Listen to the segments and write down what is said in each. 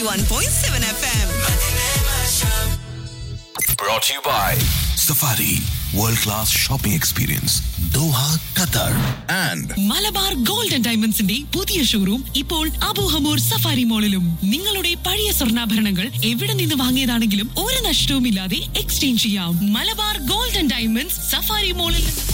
91.7 FM. Brought to you by Safari World Class Shopping Experience Doha, Qatar and Malabar gold and ഡയമണ്ട്സിന്റെ പുതിയ showroom ഇപ്പോൾ Abu Hamour safari മോളിലും നിങ്ങളുടെ പഴയ സ്വർണ്ണാഭരണങ്ങൾ എവിടെ നിന്ന് വാങ്ങിയതാണെങ്കിലും ഒരു നഷ്ടവുമില്ലാതെ എക്സ്ചേഞ്ച് ചെയ്യാം Malabar gold and diamonds safari മോളിൽ നിന്ന്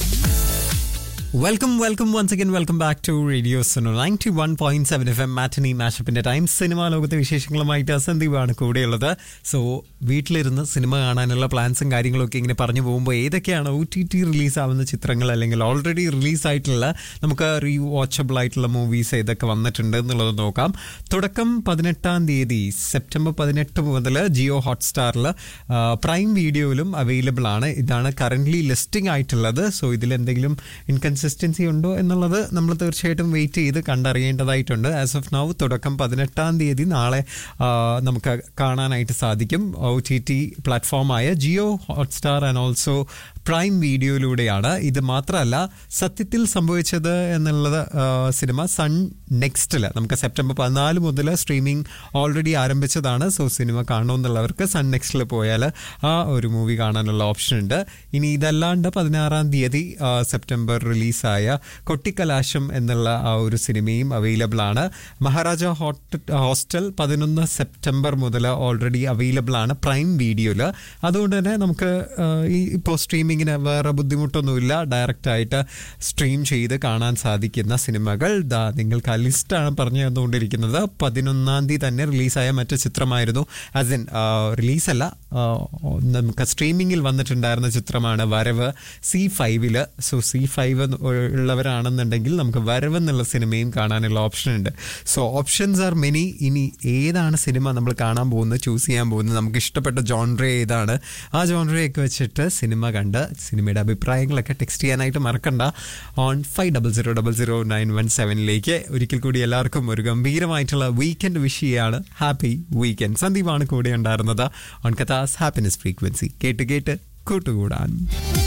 welcome welcome once again welcome back to radio Suno ninety one point seven F M matinee മാഷപ്പിന്റെ ടൈം സിനിമാ ലോകത്തെ വിശേഷങ്ങളുമായിട്ട് സന്ദീപാണ് കൂടെയുള്ളത് സോ വീട്ടിലിരുന്ന് സിനിമ കാണാനുള്ള പ്ലാൻസും കാര്യങ്ങളൊക്കെ ഇങ്ങനെ പറഞ്ഞു പോകുമ്പോൾ ഏതൊക്കെയാണ് ഒ ടി ടി റിലീസാവുന്ന ചിത്രങ്ങൾ അല്ലെങ്കിൽ ഓൾറെഡി റിലീസായിട്ടുള്ള നമുക്ക് റീ വാച്ചബിൾ ആയിട്ടുള്ള മൂവീസ് ഏതൊക്കെ വന്നിട്ടുണ്ട് എന്നുള്ളത് നോക്കാം തുടക്കം പതിനെട്ടാം തീയതി സെപ്റ്റംബർ പതിനെട്ട് മുതൽ ജിയോ ഹോട്ട്സ്റ്റാറിൽ പ്രൈം വീഡിയോയിലും അവൈലബിൾ ആണ് ഇതാണ് കറൻ്റ്ലി ലിസ്റ്റിംഗ് ആയിട്ടുള്ളത് സോ ഇതിൽ എന്തെങ്കിലും ഇൻകൺസിസ്റ്റൻസി ഉണ്ടോ എന്നുള്ളത് നമ്മൾ തീർച്ചയായിട്ടും വെയിറ്റ് ചെയ്ത് കണ്ടറിയേണ്ടതായിട്ടുണ്ട് ആസ് ഓഫ് നൗ തുടക്കം പതിനെട്ടാം തീയതി നാളെ ആ, നമുക്ക് കാണാനായിട്ട് സാധിക്കും ഒ ടി ടി പ്ലാറ്റ്ഫോമായ Jio Hotstar and also prime വീഡിയോയിലൂടെയാണ് ഇത് മാത്രമല്ല സത്യത്തിൽ സംഭവിച്ചത് എന്നുള്ളത് ആ, സിനിമ സൺ നെക്സ്റ്റിൽ നമുക്ക് സെപ്റ്റംബർ പതിനാല് മുതൽ സ്ട്രീമിംഗ് ഓൾറെഡി ആരംഭിച്ചതാണ് സോ സിനിമ കാണണമെന്നുള്ളവർക്ക് സൺ നെക്സ്റ്റിൽ പോയാൽ ആ ഒരു മൂവി കാണാനുള്ള ഓപ്ഷൻ ഉണ്ട് ഇനി ഇതല്ലാണ്ട് പതിനാറാം തീയതി ആ, സെപ്റ്റംബർ റിലീസായ കൊട്ടിക്കലാശം എന്നുള്ള ആ ഒരു സിനിമയും അവൈലബിൾ ആണ് മഹാരാജ ഹോട്ട് ഹോസ്റ്റൽ പതിനൊന്ന് സെപ്റ്റംബർ മുതൽ ഓൾറെഡി അവൈലബിൾ ആണ് പ്രൈം വീഡിയോയിൽ അതുകൊണ്ട് തന്നെ നമുക്ക് ആ, ഈ ഇപ്പോൾ സ്ട്രീമിങ്ങിന് വേറെ ബുദ്ധിമുട്ടൊന്നുമില്ല ഡയറക്റ്റ് ആയിട്ട് സ്ട്രീം ചെയ്ത് കാണാൻ സാധിക്കുന്ന സിനിമകൾ ദാ നിങ്ങൾക്ക് ആ ലിസ്റ്റാണ് പറഞ്ഞു തന്നുകൊണ്ടിരിക്കുന്നത് പതിനൊന്നാം തീയതി തന്നെ റിലീസായ മറ്റു ചിത്രമായിരുന്നു ആസ് ഇൻ റിലീസല്ല നമുക്ക് സ്ട്രീമിങ്ങിൽ വന്നിട്ടുണ്ടായിരുന്ന ചിത്രമാണ് വരവ് സി ഫൈവില് സോ സി ഫൈവ് ഉള്ളവരാണെന്നുണ്ടെങ്കിൽ നമുക്ക് വരവ് എന്നുള്ള സിനിമയും കാണാനുള്ള ഓപ്ഷൻ ഉണ്ട് സോ ഓപ്ഷൻസ് ആർ മെനി ഇനി ഏതാണ് സിനിമ നമ്മൾ കാണാൻ പോകുന്നത് ചൂസ് ചെയ്യാൻ പോകുന്നത് നമുക്ക് ഇഷ്ടപ്പെട്ട ജോൺറ ഏതാണ് ആ ജോൺറയൊക്കെ വെച്ചിട്ട് സിനിമ കണ്ട് സിനിമയുടെ അഭിപ്രായങ്ങളൊക്കെ ടെക്സ്റ്റ് ചെയ്യാനായിട്ട് മറക്കണ്ട on five double zero double zero nine one സെവനിലേക്ക് ഒരിക്കൽ കൂടി എല്ലാവർക്കും ഒരു ഗംഭീരമായിട്ടുള്ള വീക്കെൻഡ് വിഷ് ചെയ്യാണ് ഹാപ്പി വീക്കെൻഡ് സന്ദീപാണ് കൂടെ ഉണ്ടായിരുന്നത് ഓൺ കഥാസ് ഹാപ്പിനെസ് ഫ്രീക്വൻസി കേട്ട് കേട്ട് കൂട്ടുകൂടാൻ